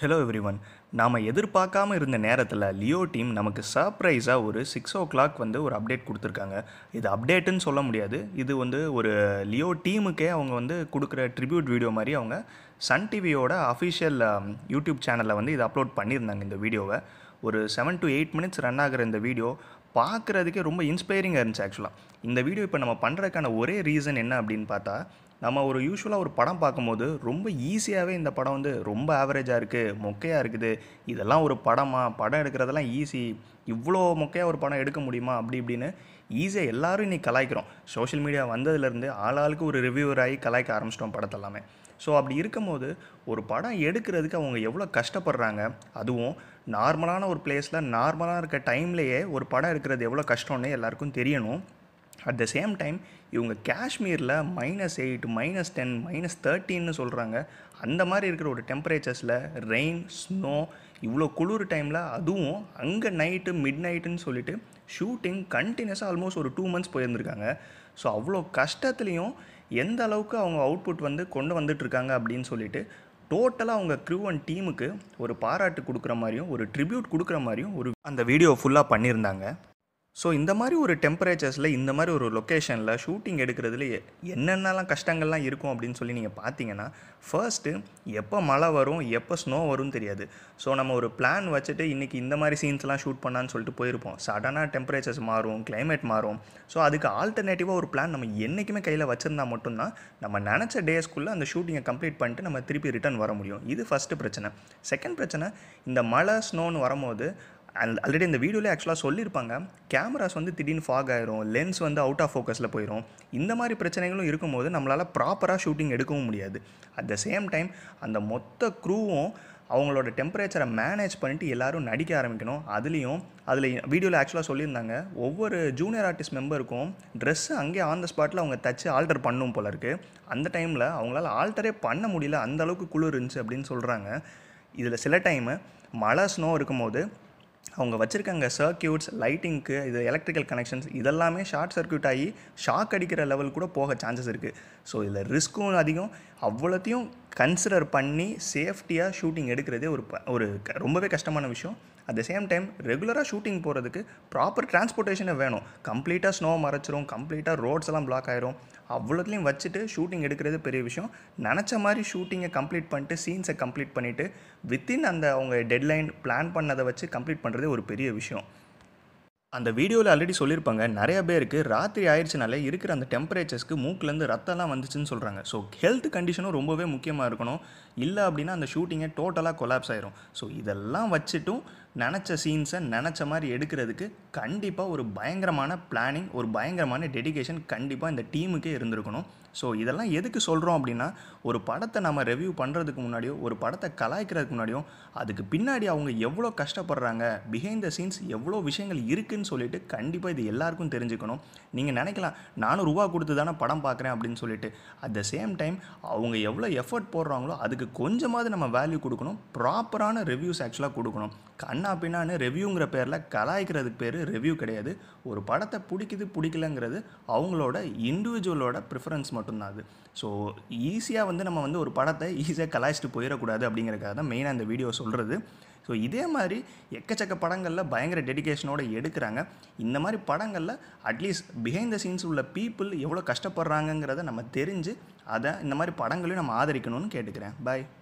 hello everyone நாம் எதிர்பார்க்காம இருந்த நேரத்தில் லியோ டீம் நமக்கு சர்ப்ரைஸாக ஒரு சிக்ஸ் ஓ கிளாக் வந்து ஒரு அப்டேட் கொடுத்துருக்காங்க இது அப்டேட்டுன்னு சொல்ல முடியாது இது வந்து ஒரு லியோ டீமுக்கே அவங்க வந்து கொடுக்குற ட்ரிபியூட் வீடியோ மாதிரி அவங்க சன் டிவியோட அஃபிஷியல் யூடியூப் சேனலில் வந்து இதை அப்லோட் பண்ணியிருந்தாங்க இந்த வீடியோவை ஒரு seven to eight minutes run ஆகிற இந்த வீடியோ பார்க்குறதுக்கே ரொம்ப இன்ஸ்பைரிங்காக இருந்துச்சு ஆக்சுவலாக இந்த வீடியோ இப்போ நம்ம பண்ணுறதுக்கான ஒரே ரீசன் என்ன அப்படின்னு பார்த்தா நம்ம ஒரு யூஸ்வலாக ஒரு படம் பார்க்கும்போது ரொம்ப ஈஸியாகவே இந்த படம் வந்து ரொம்ப ஆவரேஜாக இருக்குது மொக்கையாக இருக்குது இதெல்லாம் ஒரு படமா படம் எடுக்கிறதெல்லாம் ஈஸி இவ்வளோ மொக்கையாக ஒரு படம் எடுக்க முடியுமா அப்படி இப்படின்னு ஈஸியாக எல்லாரும் இன்னைக்கு கலாய்க்கிறோம் சோஷியல் மீடியா வந்ததுலேருந்து ஆளாளுக்கு ஒரு ரிவ்யூவர் ஆகி கலாய்க்க ஆரம்பிச்சிட்டோம் படத்தெல்லாமே ஸோ அப்படி இருக்கும்போது ஒரு படம் எடுக்கிறதுக்கு அவங்க எவ்வளோ கஷ்டப்படுறாங்க அதுவும் நார்மலான ஒரு பிளேஸில் நார்மலாக இருக்க டைம்லேயே ஒரு படம் எடுக்கிறது எவ்வளோ கஷ்டம்னு எல்லாருக்கும் தெரியணும் அட் த சேம் டைம் இவங்க காஷ்மீரில் minus eight minus ten minus தேர்ட்டின்னு சொல்கிறாங்க அந்த மாதிரி இருக்கிற ஒரு டெம்பரேச்சர்ஸில் ரெயின் ஸ்னோ இவ்வளோ குளிர் டைமில் அதுவும் அங்கே நைட்டு மிட் நைட்டுன்னு சொல்லிட்டு ஷூட்டிங் கண்டினியூஸாக ஆல்மோஸ்ட் ஒரு டூ மந்த்ஸ் போயிருந்திருக்காங்க ஸோ அவ்வளோ கஷ்டத்துலேயும் எந்த அளவுக்கு அவங்க அவுட்புட் வந்து கொண்டு வந்துட்டுருக்காங்க அப்படின்னு சொல்லிட்டு டோட்டலாக அவங்க க்ரூ அண்ட் டீமுக்கு ஒரு பாராட்டு கொடுக்குற மாதிரியும் ஒரு ட்ரிபியூட் கொடுக்குற மாதிரியும் ஒரு அந்த வீடியோ ஃபுல்லாக பண்ணியிருந்தாங்க ஸோ இந்த மாதிரி ஒரு டெம்பரேச்சர்ஸில் இந்த மாதிரி ஒரு லொக்கேஷனில் ஷூட்டிங் எடுக்கிறதுல எ- என்னென்னலாம் கஷ்டங்கள்லாம் இருக்கும் அப்படின்னு சொல்லி நீங்கள் பார்த்தீங்கன்னா ஃபர்ஸ்ட்டு எப்போ மழை வரும் எப்போ ஸ்னோ வரும்னு தெரியாது ஸோ நம்ம ஒரு பிளான் வச்சுட்டு இன்றைக்கி இந்த மாதிரி சீன்ஸ்லாம் ஷூட் பண்ணான்னு சொல்லிட்டு போயிருப்போம் சடனாக டெம்பரேச்சர்ஸ் மாறும் climate மாறும் ஸோ அதுக்கு ஆல்டர்னேட்டிவாக ஒரு பிளான் நம்ம என்றைக்குமே கையில் வச்சுருந்தா மட்டும்தான் நம்ம நினச்ச டேஸ்க்குள்ளே அந்த ஷூட்டிங்கை கம்ப்ளீட் பண்ணிட்டு நம்ம திருப்பி ரிட்டர்ன் வர முடியும் இது ஃபஸ்ட்டு பிரச்சனை செகண்ட் பிரச்சனை இந்த மழை ஸ்னோன்னு வரும்போது ஆல்ரெடி இந்த வீடியோவில் ஆக்சுவலாக சொல்லியிருப்பாங்க கேமராஸ் வந்து திடீர்னு ஃபாக் ஆயிரும் லென்ஸ் வந்து அவுட் ஆஃப் ஃபோக்கஸில் போயிடும் இந்த மாதிரி பிரச்சனைகளும் இருக்கும்போது நம்மளால் ப்ராப்பராக ஷூட்டிங் எடுக்கவும் முடியாது அட் த சேம் டைம் அந்த மொத்த க்ரூவும் அவங்களோட டெம்பரேச்சரை மேனேஜ் பண்ணிட்டு எல்லாரும் நடிக்க ஆரம்பிக்கணும் அதுலேயும் அதில் வீடியோவில் ஆக்சுவலாக சொல்லியிருந்தாங்க ஒவ்வொரு ஜூனியர் ஆர்டிஸ்ட் மெம்பருக்கும் ட்ரெஸ்ஸு அங்கேயே ஆன் த ஸ்பாட்டில் அவங்க தச்சு ஆல்டர் பண்ணும் போல இருக்குது அந்த டைமில் அவங்களால ஆல்டரே பண்ண முடியல அந்த அளவுக்கு குளிர் இருந்துச்சு அப்படின்னு சொல்கிறாங்க இதில் சில டைமு மழை ஸ்னோ இருக்கும்போது அவங்க வச்சுருக்காங்க சர்க்கியூட்ஸ் லைட்டிங்க்கு இது எலக்ட்ரிக்கல் கனெக்ஷன்ஸ் இதெல்லாமே ஷார்ட் சர்க்யூட் ஆகி ஷாக் அடிக்கிற லெவல் கூட போக சான்சஸ் இருக்குது ஸோ இதில் ரிஸ்க்கும் அதிகம் அவ்வளோத்தையும் கன்சிடர் பண்ணி சேஃப்டியாக ஷூட்டிங் எடுக்கிறதே ஒரு ப- ஒரு க- ரொம்பவே கஷ்டமான விஷயம் அட் த சேம் டைம் ரெகுலராக ஷூட்டிங் போகிறதுக்கு ப்ராப்பர் டிரான்ஸ்போர்ட்டேஷனே வேணும் கம்ப்ளீட்டாக ஸ்னோ மறைச்சிரும் கம்ப்ளீட்டாக ரோட்ஸ் எல்லாம் பிளாக் ஆயிரும் அவ்வளோத்துலையும் வச்சுட்டு ஷூட்டிங் எடுக்கிறது பெரிய விஷயம் நினச்ச மாதிரி ஷூட்டிங்கை கம்ப்ளீட் பண்ணிட்டு சீன்ஸை கம்ப்ளீட் பண்ணிவிட்டு வித்தின் அந்த அவங்க டெட்லைன் பிளான் பண்ணதை வச்சு கம்ப்ளீட் பண்ணுறதே ஒரு பெரிய விஷயம் அந்த வீடியோவில் ஆல்ரெடி சொல்லியிருப்பாங்க நிறைய பேருக்கு ராத்திரி ஆயிடுச்சுனாலே இருக்கிற அந்த டெம்பரேச்சர்ஸ்க்கு மூக்குலேருந்து ரத்தம்லாம் வந்துச்சுன்னு சொல்கிறாங்க ஸோ ஹெல்த் கண்டிஷனும் ரொம்பவே முக்கியமாக இருக்கணும் இல்லை அப்படின்னா அந்த ஷூட்டிங்கை டோட்டலாக கொலாப்ஸ் ஆயிரும் ஸோ இதெல்லாம் வச்சுட்டும் நினச்ச சீன்ஸை நினச்ச மாதிரி எடுக்கிறதுக்கு கண்டிப்பாக ஒரு பயங்கரமான பிளானிங் ஒரு பயங்கரமான டெடிகேஷன் கண்டிப்பாக இந்த டீமுக்கே இருந்திருக்கணும் ஸோ இதெல்லாம் எதுக்கு சொல்கிறோம் அப்படின்னா ஒரு படத்தை நம்ம ரெவ்யூ பண்ணுறதுக்கு முன்னாடியோ ஒரு படத்தை கலாய்க்கிறதுக்கு முன்னாடியோ அதுக்கு பின்னாடி அவங்க எவ்வளோ கஷ்டப்படுறாங்க பிஹைண்ட் த சீன்ஸ் எவ்வளோ விஷயங்கள் இருக்குன்னு சொல்லிட்டு கண்டிப்பாக இது எல்லாருக்கும் தெரிஞ்சுக்கணும் நீங்கள் நினைக்கலாம் நானும் ரூபா கொடுத்து தானே படம் பார்க்குறேன் அப்படின்னு சொல்லிட்டு அட் த சேம் டைம் அவங்க எவ்வளோ எஃபர்ட் போடுறாங்களோ அதுக்கு கொஞ்சமாவது நம்ம வேல்யூ கொடுக்கணும் ப்ராப்பரான ரிவ்யூஸ் ஆக்சுவலாக கொடுக்கணும் கண்ணா பின்னான்னு ரெவ்யூங்கிற பேரில் கலாய்க்கிறதுக்கு பேர் ரெவ்யூ கிடையாது ஒரு படத்தை பிடிக்குது பிடிக்கலங்கிறது அவங்களோட இண்டிவிஜுவலோட ப்ரிஃபரன்ஸ் மட்டும்தான் அது ஸோ ஈஸியாக வந்து நம்ம வந்து ஒரு படத்தை ஈஸியாக கலாய்ச்சிட்டு போயிடக்கூடாது அப்படிங்கிறதுக்காக தான் மெயினாக இந்த வீடியோ சொல்கிறது ஸோ இதே மாதிரி எக்கச்சக்க படங்களில் பயங்கர டெடிகேஷனோட எடுக்கிறாங்க இந்த மாதிரி படங்களில் அட்லீஸ்ட் பிஹைண்ட் த சீன்ஸ் உள்ள பீப்புள் எவ்வளோ கஷ்டப்படுறாங்கங்கிறத நம்ம தெரிஞ்சு அதை இந்த மாதிரி படங்களையும் நம்ம ஆதரிக்கணும்னு கேட்டுக்கிறேன் பாய்